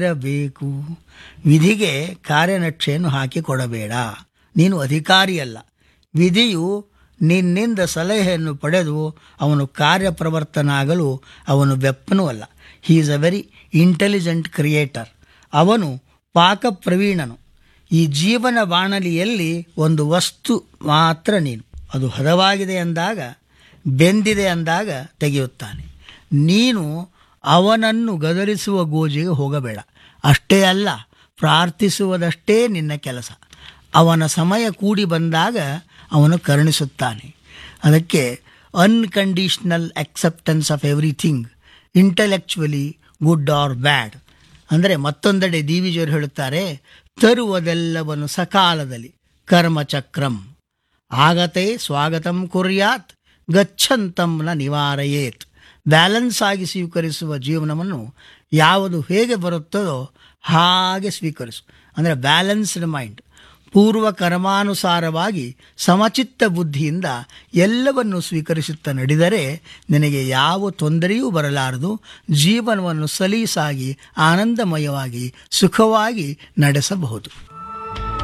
ಬೇಕು ವಿಧಿಗೆ ಕಾರ್ಯನಕ್ಷೆಯನ್ನು ಹಾಕಿಕೊಡಬೇಡ ನೀನು ಅಧಿಕಾರಿಯಲ್ಲ ವಿಧಿಯು ನಿನ್ನಿಂದ ಸಲಹೆಯನ್ನು ಪಡೆದು ಅವನು ಕಾರ್ಯಪ್ರವರ್ತನಾಗಲು ಅವನು ಬೆಪ್ಪನೂ ಅಲ್ಲ he is a very intelligent creator ಅವನು ಪಾಕಪ್ರವೀಣನು ಈ ಜೀವನ ಬಾಣಲಿಯಲ್ಲಿ ಒಂದು ವಸ್ತು ಮಾತ್ರ ನೀನು ಅದು ಹದವಾಗಿದೆ ಅಂದಾಗ ಬೆಂದಿದೆ ಅಂದಾಗ ತೆಗೆಯುತ್ತಾನೆ ನೀನು ಅವನನ್ನು ಗದರಿಸುವ ಗೋಜಿಗೆ ಹೋಗಬೇಡ ಅಷ್ಟೇ ಅಲ್ಲ ಪ್ರಾರ್ಥಿಸುವುದಷ್ಟೇ ನಿನ್ನ ಕೆಲಸ ಅವನ ಸಮಯ ಕೂಡಿ ಬಂದಾಗ ಅವನು ಕರುಣಿಸುತ್ತಾನೆ ಅದಕ್ಕೆ unconditional acceptance of everything intellectually good or bad ಅಂದರೆ ಮತ್ತೊಂದೆಡೆ ದಿವಿಜರು ಹೇಳುತ್ತಾರೆ ತರುವುದೆಲ್ಲವನ್ನು ಸಕಾಲದಲ್ಲಿ ಕರ್ಮಚಕ್ರಂ ಆಗತೆ ಸ್ವಾಗತಂ ಕುರ್ಯಾತ್ ಗಚ್ಚಂತಂ ನ ನಿವಾರಯೇತ್ ಬ್ಯಾಲೆನ್ಸ್ ಆಗಿ ಸ್ವೀಕರಿಸುವ ಜೀವನವನ್ನು ಯಾವುದು ಹೇಗೆ ಬರುತ್ತದೋ ಹಾಗೆ ಸ್ವೀಕರಿಸು ಅಂದರೆ ಬ್ಯಾಲೆನ್ಸ್ಡ್ ಮೈಂಡ್ ಪೂರ್ವ ಕರ್ಮಾನುಸಾರವಾಗಿ ಸಮಚಿತ್ತ ಬುದ್ಧಿಯಿಂದ ಎಲ್ಲವನ್ನು ಸ್ವೀಕರಿಸುತ್ತಾ ನಡೆದರೆ ನಿನಗೆ ಯಾವ ತೊಂದರೆಯೂ ಬರಲಾರದು ಜೀವನವನ್ನು ಸಲೀಸಾಗಿ ಆನಂದಮಯವಾಗಿ ಸುಖವಾಗಿ ನಡೆಸಬಹುದು